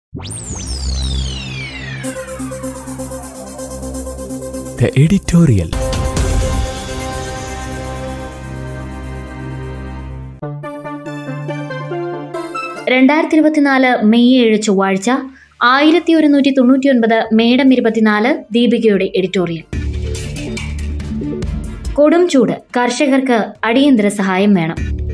The editorial. രണ്ടായിരത്തി ഇരുപത്തിനാല് May ഏഴ് ചൊവ്വാഴ്ച ആയിരത്തി ഒരുന്നൂറ്റി തൊണ്ണൂറ്റി ഒൻപത് മേടം ഇരുപത്തിനാല് ദീപികയുടെ എഡിറ്റോറിയൽ കൊടും ചൂട് കർഷകർക്ക് അടിയന്തര സഹായം വേണം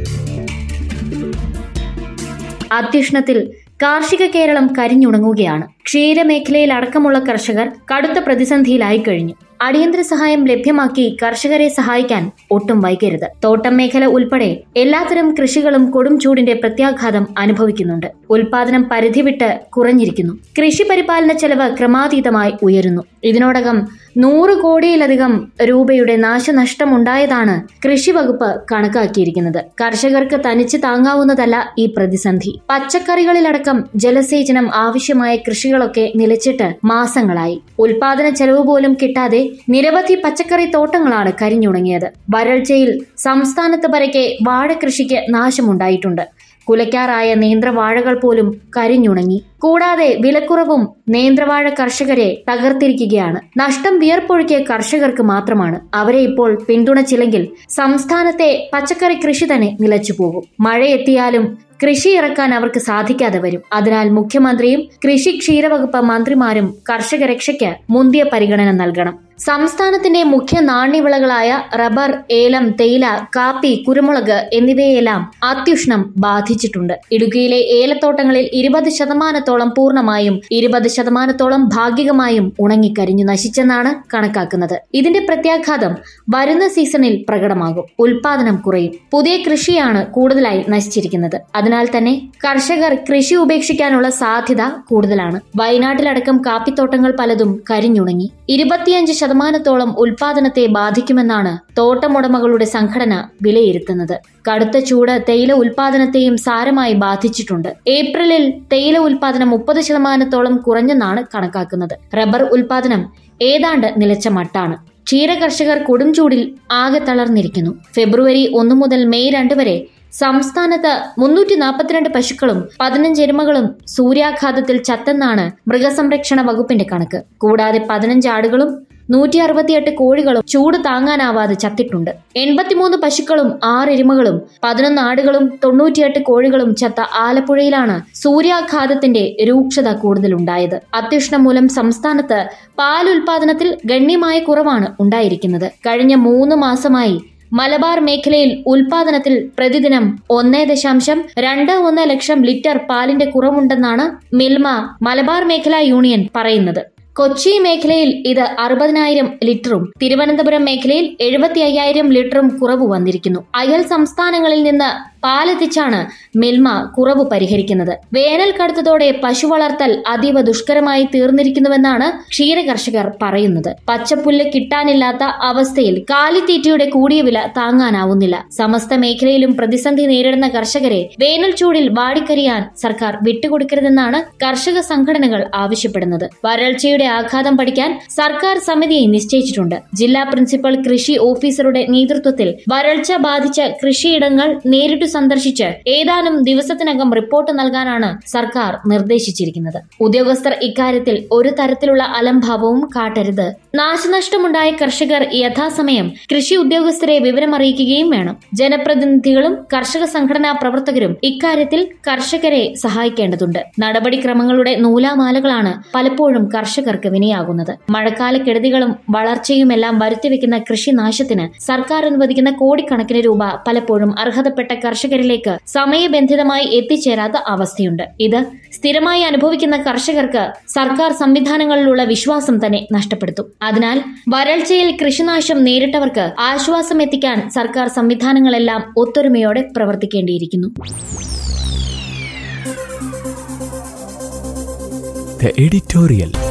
അത്യുഷ്ണത്തിൽ കാർഷിക കേരളം കരിഞ്ഞുണങ്ങുകയാണ് ക്ഷീരമേഖലയിൽ അടക്കമുള്ള കർഷകർ കടുത്ത പ്രതിസന്ധിയിലായി കഴിഞ്ഞു അടിയന്തര സഹായം ലഭ്യമാക്കി കർഷകരെ സഹായിക്കാൻ ഒട്ടും വൈകരുത് തോട്ടം മേഖല ഉൾപ്പെടെ എല്ലാത്തരം കൃഷികളും കൊടും ചൂടിന്റെ പ്രത്യാഘാതം അനുഭവിക്കുന്നുണ്ട് ഉൽപാദനം പരിധി വിട്ട് കുറഞ്ഞിരിക്കുന്നു കൃഷി പരിപാലന ചെലവ് ക്രമാതീതമായി ഉയരുന്നു ഇതിനോടകം നൂറ് കോടിയിലധികം രൂപയുടെ നാശനഷ്ടമുണ്ടായതാണ് കൃഷി വകുപ്പ് കണക്കാക്കിയിരിക്കുന്നത് കർഷകർക്ക് തനിച്ച് താങ്ങാവുന്നതല്ല ഈ പ്രതിസന്ധി പച്ചക്കറികളിലടക്കം ജലസേചനം ആവശ്യമായ കൃഷികളൊക്കെ നിലച്ചിട്ട് മാസങ്ങളായി ഉൽപാദന ചെലവ് പോലും കിട്ടാതെ നിരവധി പച്ചക്കറി തോട്ടങ്ങളാണ് കരിഞ്ഞുണങ്ങിയത് വരൾച്ചയിൽ സംസ്ഥാനത്ത് പരക്കെ വാഴ കൃഷിക്ക് നാശമുണ്ടായിട്ടുണ്ട് കുലയ്ക്കാറായ നേന്ത്രവാഴകൾ പോലും കരിഞ്ഞുണങ്ങി കൂടാതെ വിലക്കുറവും നേന്ത്രവാഴ കർഷകരെ തകർത്തിരിക്കുകയാണ് നഷ്ടം വിയർപ്പൊഴുക്കിയ കർഷകർക്ക് മാത്രമാണ് അവരെ ഇപ്പോൾ പിന്തുണച്ചില്ലെങ്കിൽ സംസ്ഥാനത്തെ പച്ചക്കറി കൃഷി തന്നെ നിലച്ചുപോകും മഴയെത്തിയാലും കൃഷി ഇറക്കാൻ അവർക്ക് സാധിക്കാതെ വരും അതിനാൽ മുഖ്യമന്ത്രിയും കൃഷി ക്ഷീരവകുപ്പ് മന്ത്രിമാരും കർഷക രക്ഷയ്ക്ക് മുന്തിയ പരിഗണന നൽകണം സംസ്ഥാനത്തിന്റെ മുഖ്യ നാണ്യവിളകളായ റബ്ബർ ഏലം തേയില കാപ്പി കുരുമുളക് എന്നിവയെല്ലാം അത്യുഷ്ണം ബാധിച്ചിട്ടുണ്ട് ഇടുക്കിയിലെ ഏലത്തോട്ടങ്ങളിൽ ഇരുപത് ശതമാനത്തോളം പൂർണ്ണമായും ഇരുപത് ശതമാനത്തോളം ഭാഗികമായും ഉണങ്ങിക്കരിഞ്ഞു നശിച്ചെന്നാണ് കണക്കാക്കുന്നത് ഇതിന്റെ പ്രത്യാഘാതം വരുന്ന സീസണിൽ പ്രകടമാകും ഉൽപാദനം കുറയും പുതിയ കൃഷിയാണ് കൂടുതലായി നശിച്ചിരിക്കുന്നത് അതിനാൽ തന്നെ കർഷകർ കൃഷി ഉപേക്ഷിക്കാനുള്ള സാധ്യത കൂടുതലാണ് വയനാട്ടിലടക്കം കാപ്പിത്തോട്ടങ്ങൾ പലതും കരിഞ്ഞുണങ്ങി ഇരുപത്തിയഞ്ച് ശതമാനത്തോളം ഉൽപാദനത്തെ ബാധിക്കുമെന്നാണ് തോട്ടമുടമകളുടെ സംഘടന വിലയിരുത്തുന്നത് കടുത്ത ചൂട് തേയില ഉൽപാദനത്തെയും സാരമായി ബാധിച്ചിട്ടുണ്ട് ഏപ്രിലിൽ തേയില ഉൽപാദനം മുപ്പത് ശതമാനത്തോളം കുറഞ്ഞെന്നാണ് കണക്കാക്കുന്നത് റബ്ബർ ഉൽപാദനം ഏതാണ്ട് നിലച്ച മട്ടാണ് ക്ഷീര കർഷകർ കൊടും ചൂടിൽ ആകെ തളർന്നിരിക്കുന്നു ഫെബ്രുവരി ഒന്ന് മുതൽ മെയ് രണ്ട് വരെ സംസ്ഥാനത്ത് മുന്നൂറ്റി നാൽപ്പത്തിരണ്ട് പശുക്കളും പതിനഞ്ച് എരുമകളും സൂര്യാഘാതത്തിൽ ചത്തെന്നാണ് മൃഗസംരക്ഷണ വകുപ്പിന്റെ കണക്ക് കൂടാതെ പതിനഞ്ച് ആടുകളും നൂറ്റി അറുപത്തിയെട്ട് കോഴികളും ചൂട് താങ്ങാനാവാതെ ചത്തിട്ടുണ്ട് എൺപത്തിമൂന്ന് പശുക്കളും ആറ് എരുമകളും പതിനൊന്ന് ആടുകളും തൊണ്ണൂറ്റിയെട്ട് കോഴികളും ചത്ത ആലപ്പുഴയിലാണ് സൂര്യാഘാതത്തിന്റെ രൂക്ഷത കൂടുതലുണ്ടായത് അത്യുഷ്ണം മൂലം സംസ്ഥാനത്ത് പാൽ ഉൽപാദനത്തിൽ ഗണ്യമായ കുറവാണ് ഉണ്ടായിരിക്കുന്നത് കഴിഞ്ഞ മൂന്ന് മാസമായി മലബാർ മേഖലയിൽ ഉൽപാദനത്തിൽ പ്രതിദിനം ഒന്നേ ദശാംശം രണ്ട് ഒന്ന് ലക്ഷം ലിറ്റർ പാലിന്റെ കുറവുണ്ടെന്നാണ് മിൽമ മലബാർ മേഖലാ യൂണിയൻ പറയുന്നത് കൊച്ചി മേഖലയിൽ ഇത് അറുപതിനായിരം ലിറ്ററും തിരുവനന്തപുരം മേഖലയിൽ എഴുപത്തി അയ്യായിരം ലിറ്ററും കുറവ് വന്നിരിക്കുന്നു അയൽ സംസ്ഥാനങ്ങളിൽ നിന്ന് പാലെത്തിച്ചാണ് മിൽമ കുറവ് പരിഹരിക്കുന്നത് വേനൽ കടുത്തതോടെ പശു വളർത്തൽ അതീവ ദുഷ്കരമായി തീർന്നിരിക്കുന്നുവെന്നാണ് ക്ഷീരകർഷകർ പറയുന്നത് പച്ചപ്പുല്ല് കിട്ടാനില്ലാത്ത അവസ്ഥയിൽ കാലിത്തീറ്റയുടെ കൂടിയ വില താങ്ങാനാവുന്നില്ല സമസ്ത മേഖലയിലും പ്രതിസന്ധി നേരിടുന്ന കർഷകരെ വേനൽ ചൂടിൽ വാടിക്കരിയാൻ സർക്കാർ വിട്ടുകൊടുക്കരുതെന്നാണ് കർഷക സംഘടനകൾ ആവശ്യപ്പെടുന്നത് വരൾച്ചയുടെ ആഘാതം പഠിക്കാൻ സർക്കാർ സമിതിയെ നിശ്ചയിച്ചിട്ടുണ്ട് ജില്ലാ പ്രിൻസിപ്പൽ കൃഷി ഓഫീസറുടെ നേതൃത്വത്തിൽ വരൾച്ച ബാധിച്ച കൃഷിയിടങ്ങൾ നേരിട്ടു സന്ദർശിച്ച് ഏതാനും ദിവസത്തിനകം റിപ്പോർട്ട് നൽകാനാണ് സർക്കാർ നിർദ്ദേശിച്ചിരിക്കുന്നത് ഉദ്യോഗസ്ഥർ ഇക്കാര്യത്തിൽ ഒരു തരത്തിലുള്ള അലംഭാവവും കാട്ടരുത് നാശനഷ്ടമുണ്ടായ കർഷകർ യഥാസമയം കൃഷി ഉദ്യോഗസ്ഥരെ വിവരമറിയിക്കുകയും വേണം ജനപ്രതിനിധികളും കർഷക സംഘടനാ പ്രവർത്തകരും ഇക്കാര്യത്തിൽ കർഷകരെ സഹായിക്കേണ്ടതുണ്ട് നടപടിക്രമങ്ങളുടെ നൂലാമാലകളാണ് പലപ്പോഴും കർഷകർക്ക് വിനയാകുന്നത് മഴക്കാലക്കെടുതികളും വളർച്ചയുമെല്ലാം വരുത്തിവെക്കുന്ന കൃഷിനാശത്തിന് സർക്കാർ അനുവദിക്കുന്ന കോടിക്കണക്കിന് രൂപ പലപ്പോഴും അർഹതപ്പെട്ട കർഷകരിലേക്ക് സമയബന്ധിതമായി എത്തിച്ചേരാത്ത അവസ്ഥയുണ്ട് ഇത് സ്ഥിരമായി അനുഭവിക്കുന്ന കർഷകർക്ക് സർക്കാർ സംവിധാനങ്ങളിലുള്ള വിശ്വാസം തന്നെ നഷ്ടപ്പെടുത്തും അതിനാൽ വരൾച്ചയിൽ കൃഷിനാശം നേരിട്ടവർക്ക് ആശ്വാസം എത്തിക്കാൻ സർക്കാർ സംവിധാനങ്ങളെല്ലാം ഒത്തൊരുമയോടെ പ്രവർത്തിക്കേണ്ടിയിരിക്കുന്നു The editorial.